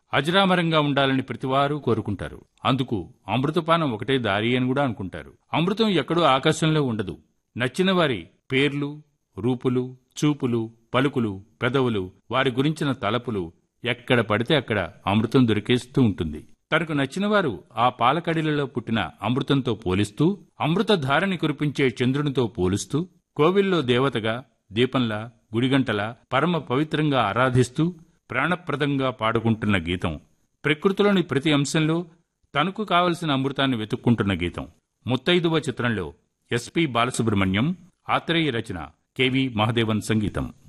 అజరామరంగా ఉండాలని ప్రతివారు కోరుకుంటారు అందుకు అమృతపానం ఒకటే దారి అని కూడా అనుకుంటారు అమృతం ఎక్కడో ఆకాశంలో ఉండదు నచ్చిన వారి పేర్లు రూపులు చూపులు పలుకులు పెదవులు వారి గురించిన తలపులు ఎక్కడ పడితే అక్కడ అమృతం దొరికేస్తూ ఉంటుంది తనకు నచ్చిన వారు ఆ పాలకడిలలో పుట్టిన అమృతంతో పోలిస్తూ అమృతధారని కురిపించే చంద్రునితో పోలుస్తూ కోవిల్లో దేవతగా దీపంలా గుడిగంటలా పరమ పవిత్రంగా ఆరాధిస్తూ ప్రాణప్రదంగా పాడుకుంటున్న గీతం ప్రకృతిలోని ప్రతి అంశంలో తనకు కావలసిన అమృతాన్ని వెతుక్కుంటున్న గీతం ముత్తైదువ చిత్రంలో ఎస్పి బాలసుబ్రహ్మణ్యం ఆత్రేయ రచన కెవి మహదేవన్ సంగీతం